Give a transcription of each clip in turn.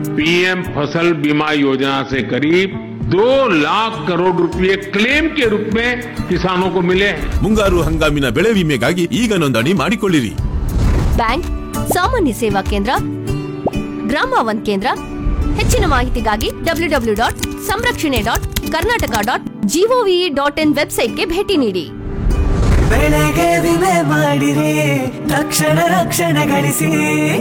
PM फसल बीमा योजना से करीब दो लाख करोड़ रुपए क्लेम के रूप में किसानों को मिले हैं ಮುಂಗಾರು ಹಂಗಾಮಿನ ಬೆಳೆ ವಿಮೆಗಾಗಿ ಈಗ ನೋಂದಣಿ ಮಾಡಿಕೊಳ್ಳಿರಿ ಬ್ಯಾಂಕ್ ಸಾಮಾನ್ಯ ಸೇವಾ ಕೇಂದ್ರ ಗ್ರಾಮ ಒನ್ ಕೇಂದ್ರ ಹೆಚ್ಚಿನ ಮಾಹಿತಿಗಾಗಿ W W dot samrakshane dot Karnataka dot gov dot in ವೆಬ್ಸೈಟ್ಗೆ ಭೇಟಿ ನೀಡಿ ಬೆಳೆಗೆ ವಿಮೆ ಮಾಡಿರಿ ತಕ್ಷಣ ರಕ್ಷಣೆ ಗಳಿಸಿ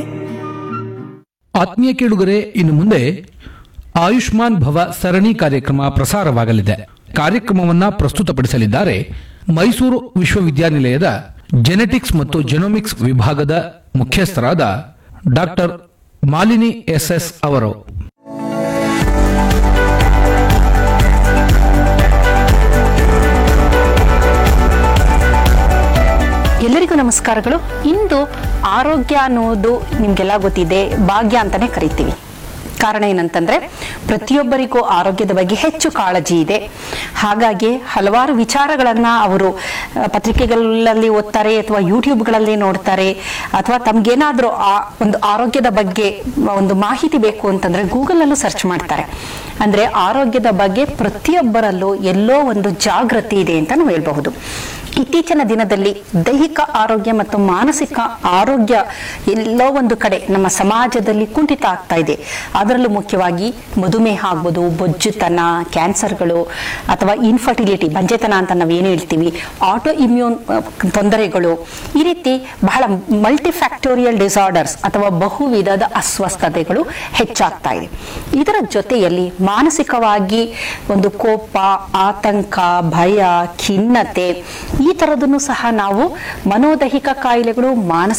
ಆತ್ಮೀಯ ಕೇಳುಗರೆ ಇನ್ನು ಮುಂದೆ ಆಯುಷ್ಮಾನ್ ಭವ ಸರಣಿ ಕಾರ್ಯಕ್ರಮ ಪ್ರಸಾರವಾಗಲಿದೆ ಕಾರ್ಯಕ್ರಮವನ್ನ ಪ್ರಸ್ತುತಪಡಿಸಲಿದ್ದಾರೆ ಮೈಸೂರು ವಿಶ್ವವಿದ್ಯಾನಿಲಯದ ಜೆನೆಟಿಕ್ಸ್ ಮತ್ತು ಜೆನೋಮಿಕ್ಸ್ ವಿಭಾಗದ ಮುಖ್ಯಸ್ಥರಾದ ಡಾಕ್ಟರ್ ಮಾಲಿನಿ ಎಸ್ಎಸ್ ಅವರು ಎಲ್ಲರಿಗೂ ನಮಸ್ಕಾರಗಳು ಇಂದು ಆರೋಗ್ಯ ಅನ್ನೋದು ನಿಮ್ಗೆಲ್ಲ ಗೊತ್ತಿದೆ ಭಾಗ್ಯ ಅಂತಾನೆ ಕರಿತೀವಿ ಕಾರಣ ಏನಂತಂದ್ರೆ ಪ್ರತಿಯೊಬ್ಬರಿಗೂ ಆರೋಗ್ಯದ ಬಗ್ಗೆ ಹೆಚ್ಚು ಕಾಳಜಿ ಇದೆ ಹಾಗಾಗಿ ಹಲವಾರು ವಿಚಾರಗಳನ್ನ ಅವರು ಆ, ಪತ್ರಿಕೆಗಳಲ್ಲಿ ಓದ್ತಾರೆ ಅಥವಾ ಯೂಟ್ಯೂಬ್ಗಳಲ್ಲಿ ನೋಡ್ತಾರೆ ಅಥವಾ ತಮ್ಗೇನಾದ್ರೂ ಆ ಒಂದು ಆರೋಗ್ಯದ ಬಗ್ಗೆ ಒಂದು ಮಾಹಿತಿ ಬೇಕು ಅಂತಂದ್ರೆ ಗೂಗಲ್ ಅಲ್ಲೂ ಸರ್ಚ್ ಮಾಡ್ತಾರೆ ಅಂದ್ರೆ ಆರೋಗ್ಯದ ಬಗ್ಗೆ ಪ್ರತಿಯೊಬ್ಬರಲ್ಲೂ ಎಲ್ಲೋ ಒಂದು ಜಾಗೃತಿ ಇದೆ ಅಂತ ನಾವು ಹೇಳ್ಬಹುದು ಇತ್ತೀಚಿನ ದಿನದಲ್ಲಿ ದೈಹಿಕ ಆರೋಗ್ಯ ಮತ್ತು ಮಾನಸಿಕ ಆರೋಗ್ಯ ಎಲ್ಲೋ ಒಂದು ಕಡೆ ನಮ್ಮ ಸಮಾಜದಲ್ಲಿ ಕುಂಠಿತ ಆಗ್ತಾ ಇದೆ ಅದರಲ್ಲೂ ಮುಖ್ಯವಾಗಿ ಮಧುಮೇಹ ಆಗ್ಬೋದು ಬೊಜ್ಜುತನ ಕ್ಯಾನ್ಸರ್ಗಳು ಅಥವಾ ಇನ್ಫರ್ಟಿಲಿಟಿ ಬಂಜೆತನ ಅಂತ ನಾವೇನು ಹೇಳ್ತೀವಿ ಆಟೋ ಇಮ್ಯೂನ್ ತೊಂದರೆಗಳು ಈ ರೀತಿ ಬಹಳ ಮಲ್ಟಿಫ್ಯಾಕ್ಟೋರಿಯಲ್ ಡಿಸಾರ್ಡರ್ಸ್ ಅಥವಾ ಬಹು ವಿಧದ ಅಸ್ವಸ್ಥತೆಗಳು ಹೆಚ್ಚಾಗ್ತಾ ಇದೆ ಇದರ ಜೊತೆಯಲ್ಲಿ ಮಾನಸಿಕವಾಗಿ ಒಂದು ಕೋಪ ಆತಂಕ ಭಯ ಖಿನ್ನತೆ ಈ ತರದನ್ನು ಸಹ ನಾವು ಮನೋದೈಹಿಕ ಕಾಯಿಲೆಗಳು ಮಾನಸಿಕ